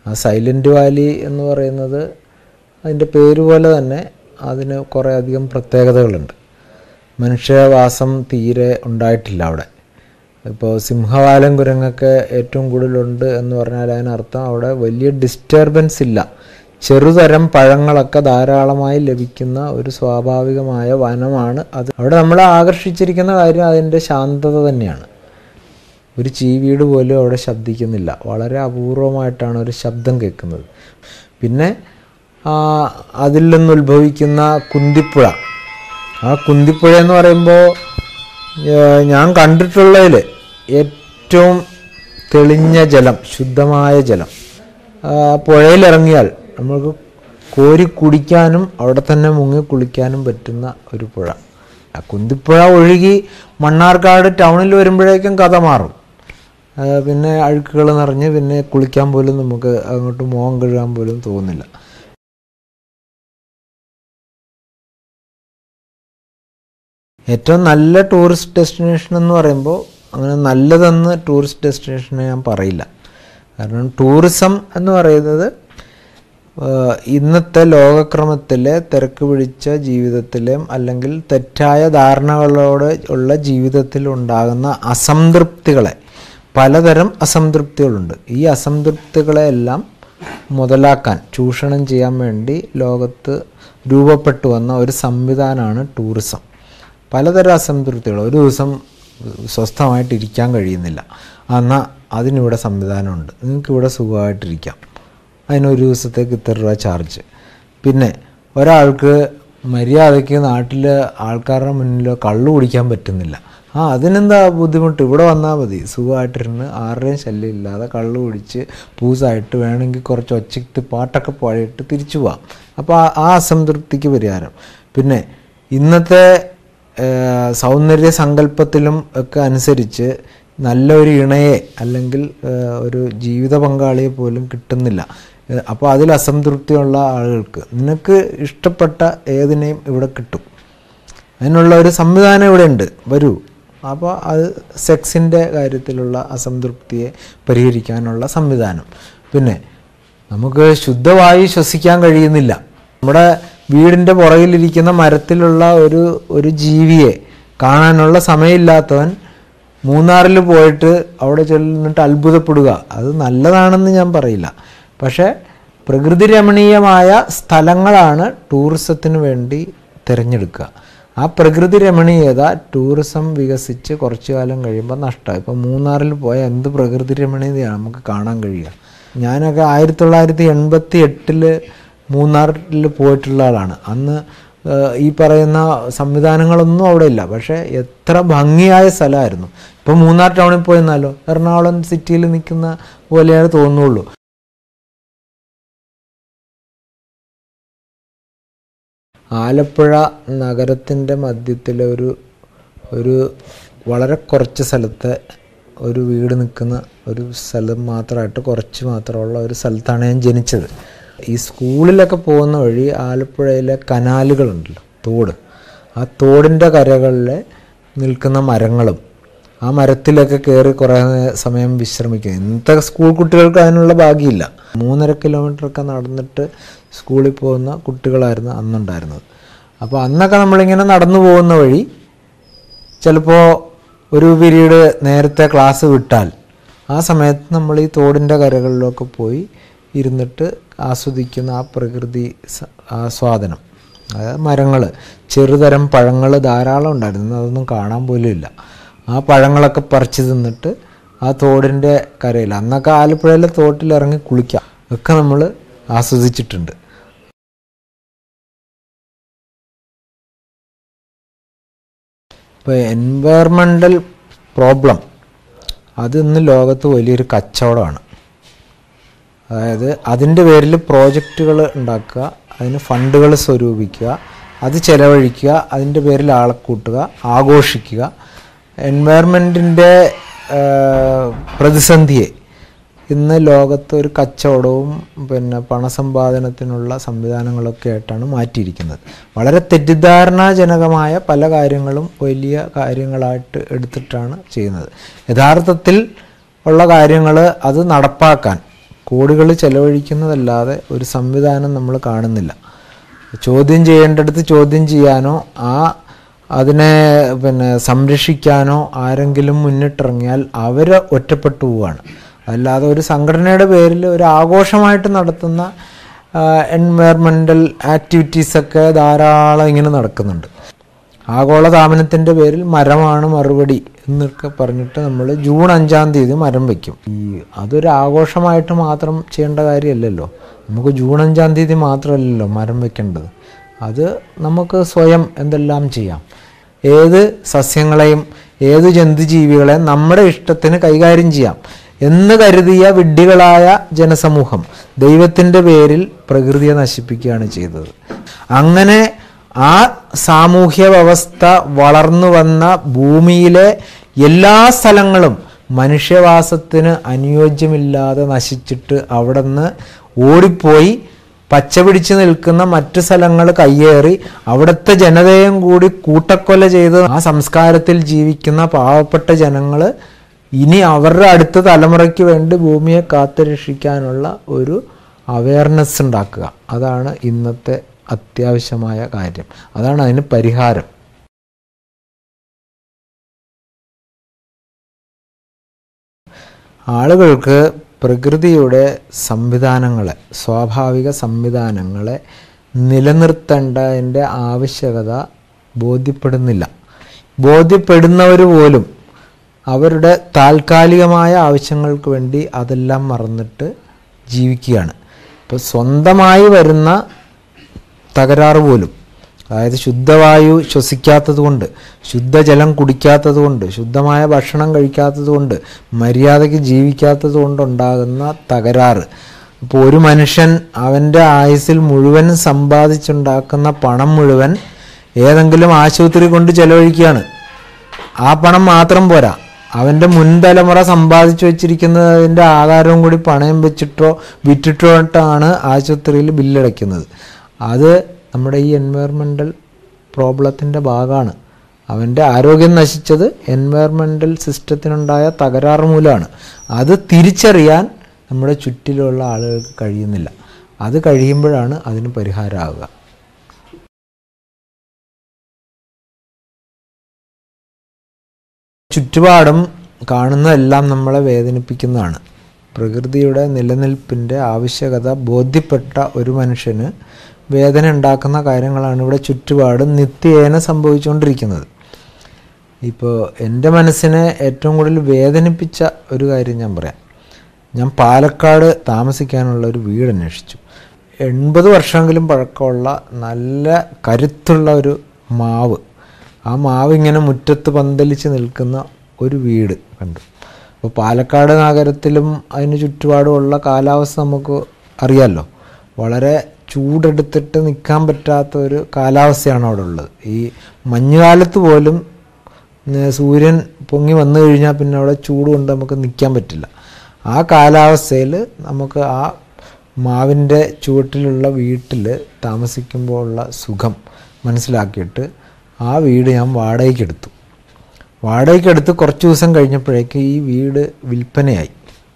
ആ silent Valley എന്ന് പറയുന്നത് അതിൻ്റെ പേര് പോലെ തന്നെ അതിന് കുറേ അധികം പ്രത്യേകതകളുണ്ട് മനുഷ്യവാസം തീരെ ഉണ്ടായിട്ടില്ല അവിടെ ഇപ്പോൾ സിംഹവാലം കുരങ്ങൊക്കെ ഏറ്റവും കൂടുതലുണ്ട് എന്ന് പറഞ്ഞാൽ അതിനർത്ഥം അവിടെ വലിയ ഡിസ്റ്റർബൻസ് ഇല്ല ചെറുതരം പഴങ്ങളൊക്കെ ധാരാളമായി ലഭിക്കുന്ന ഒരു സ്വാഭാവികമായ വനമാണ് അത് അവിടെ നമ്മളെ ആകർഷിച്ചിരിക്കുന്ന കാര്യം അതിൻ്റെ ശാന്തത തന്നെയാണ് ഒരു ചീവീട് പോലും അവിടെ ശബ്ദിക്കുന്നില്ല വളരെ അപൂർവമായിട്ടാണ് ഒരു ശബ്ദം കേൾക്കുന്നത് പിന്നെ ആ, അതിൽ നിന്ന് ഉത്ഭവിക്കുന്ന കുന്തിപ്പുഴ ആ കുന്തിപ്പുഴ എന്ന് പറയുമ്പോൾ ഏഹ്, ഞാൻ കണ്ടിട്ടുള്ളതിൽ ഏറ്റവും തെളിഞ്ഞ ജലം ശുദ്ധമായ ജലം ആ പുഴയിലിറങ്ങിയാൽ നമുക്ക് കോരി കുടിക്കാനും അവിടെ തന്നെ മുങ്ങി കുളിക്കാനും പറ്റുന്ന ഒരു പുഴ ആ കുന്തിപ്പുഴ ഒഴുകി മണ്ണാർക്കാട് ടൗണിൽ വരുമ്പോഴേക്കും കഥ മാറും ആ, പിന്നെ അഴുക്കുകൾ നിറഞ്ഞ് പിന്നെ കുളിക്കാൻ പോലും നമുക്ക് അങ്ങോട്ട് മുഖം കഴുകാൻ പോലും തോന്നില്ല ഏറ്റവും നല്ല ടൂറിസ്റ്റ് ഡെസ്റ്റിനേഷൻ എന്ന് പറയുമ്പോൾ അങ്ങനെ നല്ലതെന്ന് ടൂറിസ്റ്റ് ഡെസ്റ്റിനേഷനെ ഞാൻ പറയില്ല കാരണം ടൂറിസം എന്ന് പറയുന്നത് ആഹ്, ഇന്നത്തെ ലോകക്രമത്തിലെ തിരക്ക് പിടിച്ച ജീവിതത്തിലെയും അല്ലെങ്കിൽ തെറ്റായ ധാരണകളോട് ഉള്ള ജീവിതത്തിൽ ഉണ്ടാകുന്ന അസംതൃപ്തികളെ പലതരം അസംതൃപ്തികളുണ്ട് ഈ അസംതൃപ്തികളെ എല്ലാം മുതലാക്കാൻ ചൂഷണം ചെയ്യാൻ വേണ്ടി ലോകത്ത് രൂപപ്പെട്ടു വന്ന ഒരു സംവിധാനമാണ് ടൂറിസം പലതരം അസംതൃപ്തികൾ ഒരു ദിവസം സ്വസ്ഥമായിട്ട് ഇരിക്കാൻ കഴിയുന്നില്ല എന്നാൽ അതിനിവിടെ സംവിധാനമുണ്ട് നിങ്ങൾക്ക് ഇവിടെ സുഖമായിട്ടിരിക്കാം അതിനൊരു ദിവസത്തേക്ക് ഇത്ര രൂപ ചാർജ് പിന്നെ ഒരാൾക്ക് മര്യാദയ്ക്ക് നാട്ടിൽ ആൾക്കാരുടെ മുന്നിലോ കള്ളു കുടിക്കാൻ പറ്റുന്നില്ല ആ അതിനെന്താ ബുദ്ധിമുട്ട് ഇവിടെ വന്നാൽ മതി സുഖമായിട്ടിരുന്ന് ആരുടെയും ശല്യം ഇല്ലാതെ കള്ളു കുടിച്ച് പൂസായിട്ട് വേണമെങ്കിൽ കുറച്ച് ഒച്ചയ്ക്ക് പാട്ടൊക്കെ പാടിയിട്ട് തിരിച്ചു പോവാം അപ്പോൾ ആ- ആ അസംതൃപ്തിക്ക് പരിഹാരം പിന്നെ ഇന്നത്തെ ഏഹ്, സൗന്ദര്യ സങ്കല്പത്തിലും ഒക്കെ അനുസരിച്ച് നല്ലൊരു ഇണയെ അല്ലെങ്കിൽ ഏഹ്, ഒരു ജീവിത പങ്കാളിയെ പോലും കിട്ടുന്നില്ല ഏഹ്, അപ്പോൾ അതിൽ അസംതൃപ്തിയുള്ള ആളുകൾക്ക് നിനക്ക് ഇഷ്ടപ്പെട്ട ഏതിനെയും ഇവിടെ കിട്ടും അതിനുള്ള ഒരു സംവിധാനം ഇവിടെ ഉണ്ട് വരൂ അപ്പോൾ അത് സെക്സിൻ്റെ കാര്യത്തിലുള്ള അസംതൃപ്തിയെ പരിഹരിക്കാനുള്ള സംവിധാനം പിന്നെ നമുക്ക് ശുദ്ധവായു ശ്വസിക്കാൻ കഴിയുന്നില്ല നമ്മുടെ വീടിൻ്റെ പുറകിലിരിക്കുന്ന മരത്തിലുള്ള ഒരു ഒരു ജീവിയെ കാണാനുള്ള സമയമില്ലാത്തവൻ മൂന്നാറിൽ പോയിട്ട് അവിടെ ചെന്നിട്ട് അത്ഭുതപ്പെടുക അത് നല്ലതാണെന്ന് ഞാൻ പറയില്ല പക്ഷേ പ്രകൃതി രമണീയമായ സ്ഥലങ്ങളാണ് ടൂറിസത്തിന് വേണ്ടി തിരഞ്ഞെടുക്കുക ആ പ്രകൃതി രമണീയത ടൂറിസം വികസിച്ച് കുറച്ചു കാലം കഴിയുമ്പോൾ നഷ്ടമായി ഇപ്പോൾ മൂന്നാറിൽ പോയ എന്ത് പ്രകൃതി രമണീയതയാണ് നമുക്ക് കാണാൻ കഴിയുക ഞാനൊക്കെ ആയിരത്തി തൊള്ളായിരത്തി എൺപത്തി എട്ടില് മൂന്നാറിൽ പോയിട്ടുള്ള ആളാണ് അന്ന് ഏഹ്, ഈ പറയുന്ന സംവിധാനങ്ങളൊന്നും അവിടെ ഇല്ല പക്ഷേ എത്ര ഭംഗിയായ സ്ഥലമായിരുന്നു ഇപ്പം മൂന്നാർ ടൗണിൽ പോയെന്നാലോ എറണാകുളം സിറ്റിയിൽ നിൽക്കുന്ന പോലെയാണ് തോന്നുള്ളൂ ആലപ്പുഴ നഗരത്തിൻ്റെ മധ്യത്തിലെ ഒരു ഒരു വളരെ കുറച്ച് സ്ഥലത്തെ ഒരു വീട് നിൽക്കുന്ന ഒരു സ്ഥലം മാത്രമായിട്ട് കുറച്ച് മാത്രമുള്ള ഒരു സ്ഥലത്താണ് ഞാൻ ജനിച്ചത് ഈ സ്കൂളിലൊക്കെ പോകുന്ന വഴി ആലപ്പുഴയിലെ കനാലുകളുണ്ടല്ലോ തോട് ആ തോടിൻ്റെ കരകളിൽ നിൽക്കുന്ന മരങ്ങളും ആ മരത്തിലൊക്കെ കയറി കുറേ സമയം വിശ്രമിക്കും ഇന്നത്തെ സ്കൂൾ കുട്ടികൾക്ക് അതിനുള്ള ഭാഗ്യമില്ല മൂന്നര കിലോമീറ്ററൊക്കെ നടന്നിട്ട് സ്കൂളിൽ പോകുന്ന കുട്ടികളായിരുന്നു അന്നുണ്ടായിരുന്നത് അപ്പോൾ അന്നൊക്കെ നമ്മളിങ്ങനെ നടന്നു പോകുന്ന വഴി ചിലപ്പോൾ ഒരു പീരീഡ് നേരത്തെ ക്ലാസ് വിട്ടാൽ ആ സമയത്ത് നമ്മൾ ഈ തോടിൻ്റെ കരകളിലൊക്കെ പോയി ഇരുന്നിട്ട് ആസ്വദിക്കുന്ന ആ പ്രകൃതി സ- ആസ്വാദനം അതായത് മരങ്ങൾ ചെറുതരം പഴങ്ങൾ ധാരാളം ഉണ്ടായിരുന്നു അതൊന്നും കാണാൻ പോലും ഇല്ല ആ പഴങ്ങളൊക്കെ പറിച്ച് തിന്നിട്ട് ആ തോടിൻ്റെ കരയിൽ അന്നൊക്കെ ആലപ്പുഴയിലെ തോട്ടിലിറങ്ങി കുളിക്കാം ഒക്കെ നമ്മൾ ആസ്വദിച്ചിട്ടുണ്ട് ഇപ്പോൾ എൻവയറമെൻ്റൽ പ്രോബ്ലം അത് ഇന്ന് ലോകത്ത് വലിയൊരു കച്ചവടമാണ് അതായത് അതിൻ്റെ പേരിൽ പ്രോജക്റ്റുകൾ ഉണ്ടാക്കുക അതിന് ഫണ്ടുകൾ സ്വരൂപിക്കുക അത് ചെലവഴിക്കുക അതിൻ്റെ പേരിൽ ആളെ കൂട്ടുക ആഘോഷിക്കുക എൻവയറമെൻറ്റിൻ്റെ പ്രതിസന്ധിയെ ഇന്ന് ലോകത്ത് ഒരു കച്ചവടവും പിന്നെ പണസമ്പാദനത്തിനുള്ള സംവിധാനങ്ങളൊക്കെ ആയിട്ടാണ് മാറ്റിയിരിക്കുന്നത് വളരെ തെറ്റിദ്ധാരണാജനകമായ പല കാര്യങ്ങളും വലിയ കാര്യങ്ങളായിട്ട് എടുത്തിട്ടാണ് ചെയ്യുന്നത് യഥാർത്ഥത്തിൽ ഉള്ള കാര്യങ്ങൾ അത് നടപ്പാക്കാൻ കോടികൾ ചെലവഴിക്കുന്നതല്ലാതെ ഒരു സംവിധാനം നമ്മൾ കാണുന്നില്ല ചോദ്യം ചെയ്യേണ്ടടുത്ത് ചോദ്യം ചെയ്യാനോ ആ അതിനെ പിന്നെ സംരക്ഷിക്കാനോ ആരെങ്കിലും മുന്നിട്ടിറങ്ങിയാൽ അവർ ഒറ്റപ്പെട്ടു പോവുകയാണ് അല്ലാതെ ഒരു സംഘടനയുടെ പേരിൽ ഒരു ആഘോഷമായിട്ട് നടത്തുന്ന എൻവയറമെൻ്റൽ ആക്ടിവിറ്റീസൊക്കെ ധാരാളം ഇങ്ങനെ നടക്കുന്നുണ്ട് ആഗോളതാപനത്തിൻ്റെ പേരിൽ മരമാണ് മറുപടി എന്നൊക്കെ പറഞ്ഞിട്ട് നമ്മൾ ജൂൺ അഞ്ചാം തീയതി മരം വയ്ക്കും ഈ അതൊരു ആഘോഷമായിട്ട് മാത്രം ചെയ്യേണ്ട കാര്യമല്ലല്ലോ നമുക്ക് ജൂൺ അഞ്ചാം തീയതി മാത്രമല്ലല്ലോ മരം വെക്കേണ്ടത് അത് നമുക്ക് സ്വയം എന്തെല്ലാം ചെയ്യാം ഏത് സസ്യങ്ങളെയും ഏത് ജന്തുജീവികളെയും നമ്മുടെ ഇഷ്ടത്തിന് കൈകാര്യം ചെയ്യാം എന്ന് കരുതിയ വിഡ്ഢികളായ ജനസമൂഹം ദൈവത്തിൻ്റെ പേരിൽ പ്രകൃതിയെ നശിപ്പിക്കുകയാണ് ചെയ്തത് അങ്ങനെ ആ സാമൂഹ്യ വ്യവസ്ഥ വളർന്നു വന്ന ഭൂമിയിലെ എല്ലാ സ്ഥലങ്ങളും മനുഷ്യവാസത്തിന് അനുയോജ്യമില്ലാതെ നശിച്ചിട്ട് അവിടെ നിന്ന് ഓടിപ്പോയി പച്ച പിടിച്ച് നിൽക്കുന്ന മറ്റു സ്ഥലങ്ങൾ കയ്യേറി അവിടുത്തെ ജനതയും കൂടി കൂട്ടക്കൊല ചെയ്ത് ആ സംസ്കാരത്തിൽ ജീവിക്കുന്ന പാവപ്പെട്ട ജനങ്ങൾ ഇനി അവരുടെ അടുത്ത തലമുറയ്ക്ക് വേണ്ടി ഭൂമിയെ കാത്തുരക്ഷിക്കാനുള്ള ഒരു അവയർനെസ് ഉണ്ടാക്കുക അതാണ് ഇന്നത്തെ അത്യാവശ്യമായ കാര്യം അതാണ് അതിന് പരിഹാരം ആളുകൾക്ക് പ്രകൃതിയുടെ സംവിധാനങ്ങളെ സ്വാഭാവിക സംവിധാനങ്ങളെ നിലനിർത്തേണ്ടതിൻ്റെ ആവശ്യകത ബോധ്യപ്പെടുന്നില്ല ബോധ്യപ്പെടുന്നവർ പോലും അവരുടെ താൽക്കാലികമായ ആവശ്യങ്ങൾക്ക് വേണ്ടി അതെല്ലാം മറന്നിട്ട് ജീവിക്കുകയാണ് ഇപ്പോൾ സ്വന്തമായി വരുന്ന തകരാറ് പോലും അതായത് ശുദ്ധവായു ശ്വസിക്കാത്തത് കൊണ്ട് ശുദ്ധജലം കുടിക്കാത്തത് കൊണ്ട് ശുദ്ധമായ ഭക്ഷണം കഴിക്കാത്തത് കൊണ്ട് മര്യാദയ്ക്ക് ജീവിക്കാത്തത് കൊണ്ടുണ്ടാകുന്ന തകരാറ് ഇപ്പോൾ ഒരു മനുഷ്യൻ അവൻ്റെ ആയുസ്സിൽ മുഴുവൻ സമ്പാദിച്ചുണ്ടാക്കുന്ന പണം മുഴുവൻ ഏതെങ്കിലും ആശുപത്രി കൊണ്ട് ചെലവഴിക്കുകയാണ് ആ പണം മാത്രം പോരാ അവൻ്റെ മുൻതലമുറ സമ്പാദിച്ചു വെച്ചിരിക്കുന്നതിൻ്റെ ആധാരവും കൂടി പണയം വെച്ചിട്ടോ വിറ്റിട്ടോട്ടാണ് ആശുപത്രിയിൽ ബില്ലടയ്ക്കുന്നത് അത് നമ്മുടെ ഈ എൻവയറമെൻ്റൽ പ്രോബ്ലത്തിൻ്റെ ഭാഗമാണ് അവൻ്റെ ആരോഗ്യം നശിച്ചത് എൻവയറമെൻ്റൽ സിസ്റ്റത്തിനുണ്ടായ തകരാറ് മൂലമാണ് അത് തിരിച്ചറിയാൻ നമ്മുടെ ചുറ്റിലുള്ള ആളുകൾക്ക് കഴിയുന്നില്ല അത് കഴിയുമ്പോഴാണ് അതിന് പരിഹാരമാവുക ചുറ്റുപാടും കാണുന്നതെല്ലാം നമ്മളെ വേദനിപ്പിക്കുന്നതാണ് പ്രകൃതിയുടെ നിലനിൽപ്പിൻ്റെ ആവശ്യകത ബോധ്യപ്പെട്ട ഒരു മനുഷ്യന് വേദന ഉണ്ടാക്കുന്ന കാര്യങ്ങളാണ് ഇവിടെ ചുറ്റുപാടും നിത്യേന സംഭവിച്ചുകൊണ്ടിരിക്കുന്നത് ഇപ്പോൾ എൻ്റെ മനസ്സിനെ ഏറ്റവും കൂടുതൽ വേദനിപ്പിച്ച ഒരു കാര്യം ഞാൻ പറയാം ഞാൻ പാലക്കാട് താമസിക്കാനുള്ള ഒരു വീട് അന്വേഷിച്ചു എൺപത് വർഷമെങ്കിലും പഴക്കമുള്ള നല്ല കരുത്തുള്ള ഒരു മാവ് ആ മാവ് ഇങ്ങനെ മുറ്റത്ത് പന്തലിച്ച് നിൽക്കുന്ന ഒരു വീട് കണ്ടു അപ്പോൾ പാലക്കാട് നഗരത്തിലും അതിന് ചുറ്റുപാടുമുള്ള കാലാവസ്ഥ നമുക്ക് അറിയാമല്ലോ വളരെ ചൂടെടുത്തിട്ട് നിൽക്കാൻ പറ്റാത്ത ഒരു കാലാവസ്ഥയാണ് അവിടെ ഉള്ളത് ഈ മഞ്ഞുകാലത്ത് പോലും ഏർ സൂര്യൻ പൊങ്ങി വന്നു കഴിഞ്ഞാൽ പിന്നെ അവിടെ ചൂട് കൊണ്ട് നമുക്ക് നിൽക്കാൻ പറ്റില്ല ആ കാലാവസ്ഥയിൽ നമുക്ക് ആ മാവിൻ്റെ ചുവട്ടിലുള്ള വീട്ടിൽ താമസിക്കുമ്പോൾ ഉള്ള സുഖം മനസ്സിലാക്കിയിട്ട് ആ വീട് ഞാൻ വാടകയ്ക്കെടുത്തു വാടകയ്ക്കെടുത്ത് കുറച്ച് ദിവസം കഴിഞ്ഞപ്പോഴേക്ക് ഈ വീട് വിൽപ്പനയായി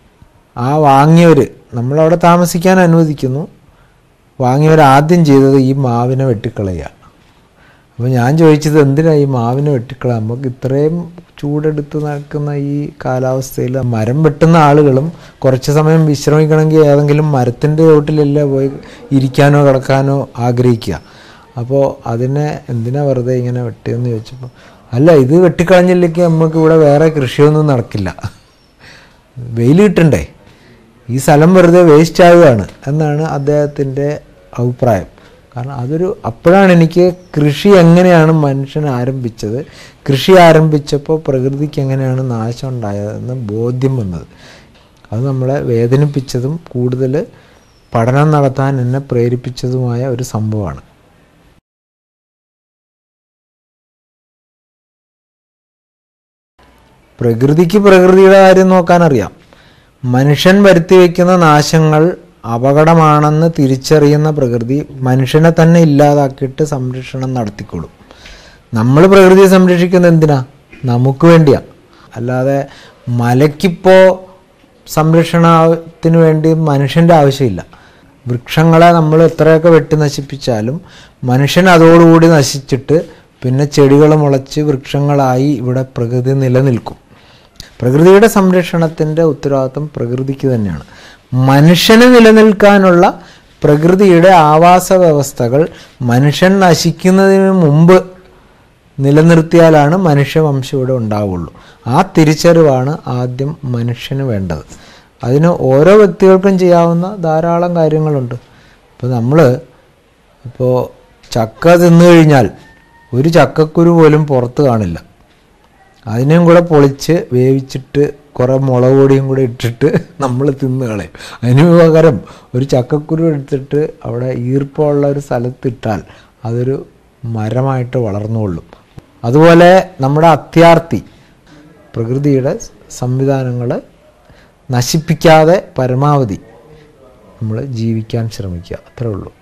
ആ വാങ്ങിയവർ നമ്മളവിടെ താമസിക്കാൻ അനുവദിക്കുന്നു വാങ്ങിയവർ ആദ്യം ചെയ്തത് ഈ മാവിനെ വെട്ടിക്കളയുക അപ്പോൾ ഞാൻ ചോദിച്ചത് എന്തിനാ ഈ മാവിനെ വെട്ടിക്കളയുക നമുക്ക് ഇത്രയും ചൂടെടുത്ത് നടക്കുന്ന ഈ കാലാവസ്ഥയിൽ മരം വെട്ടുന്ന ആളുകളും കുറച്ച് സമയം വിശ്രമിക്കണമെങ്കിൽ ഏതെങ്കിലും മരത്തിൻ്റെ ചോട്ടിലല്ലേ പോയി ഇരിക്കാനോ കിടക്കാനോ ആഗ്രഹിക്കുക അപ്പോൾ അതിനെ എന്തിനാ വെറുതെ ഇങ്ങനെ വെട്ടിയെന്ന് ചോദിച്ചപ്പോൾ അല്ല ഇത് വെട്ടിക്കളഞ്ഞില്ലെങ്കിൽ നമുക്ക് ഇവിടെ വേറെ കൃഷിയൊന്നും നടക്കില്ല വെയിൽ കിട്ടണ്ടേ ഈ സ്ഥലം വെറുതെ വേസ്റ്റ് ആവുകയാണ് എന്നാണ് അദ്ദേഹത്തിൻ്റെ അഭിപ്രായം കാരണം അതൊരു അപ്പോഴാണ് എനിക്ക് കൃഷി എങ്ങനെയാണ് മനുഷ്യൻ ആരംഭിച്ചത് കൃഷി ആരംഭിച്ചപ്പോൾ പ്രകൃതിക്ക് എങ്ങനെയാണ് നാശം ഉണ്ടായതെന്ന് ബോധ്യം വന്നത് അത് നമ്മളെ വേദനിപ്പിച്ചതും കൂടുതൽ പഠനം നടത്താൻ എന്നെ പ്രേരിപ്പിച്ചതുമായ ഒരു സംഭവമാണ് പ്രകൃതിക്ക് പ്രകൃതിയുടെ കാര്യം നോക്കാനറിയാം മനുഷ്യൻ വരുത്തി വയ്ക്കുന്ന നാശങ്ങൾ അപകടമാണെന്ന് തിരിച്ചറിയുന്ന പ്രകൃതി മനുഷ്യനെ തന്നെ ഇല്ലാതാക്കിയിട്ട് സംരക്ഷണം നടത്തിക്കൊള്ളും നമ്മൾ പ്രകൃതിയെ സംരക്ഷിക്കുന്നത് എന്തിനാ നമുക്ക് വേണ്ടിയാ അല്ലാതെ മലയ്ക്കിപ്പോൾ സംരക്ഷണത്തിന് വേണ്ടി മനുഷ്യൻ്റെ ആവശ്യമില്ല വൃക്ഷങ്ങളെ നമ്മൾ എത്രയൊക്കെ വെട്ടി നശിപ്പിച്ചാലും മനുഷ്യൻ അതോടുകൂടി നശിച്ചിട്ട് പിന്നെ ചെടികൾ മുളച്ച് വൃക്ഷങ്ങളായി ഇവിടെ പ്രകൃതി നിലനിൽക്കും പ്രകൃതിയുടെ സംരക്ഷണത്തിൻ്റെ ഉത്തരവാദിത്വം പ്രകൃതിക്ക് തന്നെയാണ് മനുഷ്യന് നിലനിൽക്കാനുള്ള പ്രകൃതിയുടെ ആവാസ വ്യവസ്ഥകൾ മനുഷ്യൻ നശിക്കുന്നതിന് മുമ്പ് നിലനിർത്തിയാലാണ് മനുഷ്യവംശം ഇവിടെ ഉണ്ടാവുള്ളൂ ആ തിരിച്ചറിവാണ് ആദ്യം മനുഷ്യന് വേണ്ടത് അതിന് ഓരോ വ്യക്തികൾക്കും ചെയ്യാവുന്ന ധാരാളം കാര്യങ്ങളുണ്ട് ഇപ്പോൾ നമ്മൾ ഇപ്പോൾ ചക്ക തിന്നു കഴിഞ്ഞാൽ ഒരു ചക്കക്കുരു പോലും പുറത്ത് കാണില്ല അതിനെയും കൂടെ പൊളിച്ച് വേവിച്ചിട്ട് കുറേ മുളക് പൊടിയും കൂടെ ഇട്ടിട്ട് നമ്മൾ തിന്ന് കളയും അതിന് പകരം ഒരു ചക്കക്കുരു എടുത്തിട്ട് അവിടെ ഈർപ്പമുള്ള ഒരു സ്ഥലത്തിട്ടാൽ അതൊരു മരമായിട്ട് വളർന്നുകൊള്ളും അതുപോലെ നമ്മുടെ അത്യാർത്തി പ്രകൃതിയുടെ സംവിധാനങ്ങൾ നശിപ്പിക്കാതെ പരമാവധി നമ്മൾ ജീവിക്കാൻ ശ്രമിക്കുക അത്രേ ഉള്ളൂ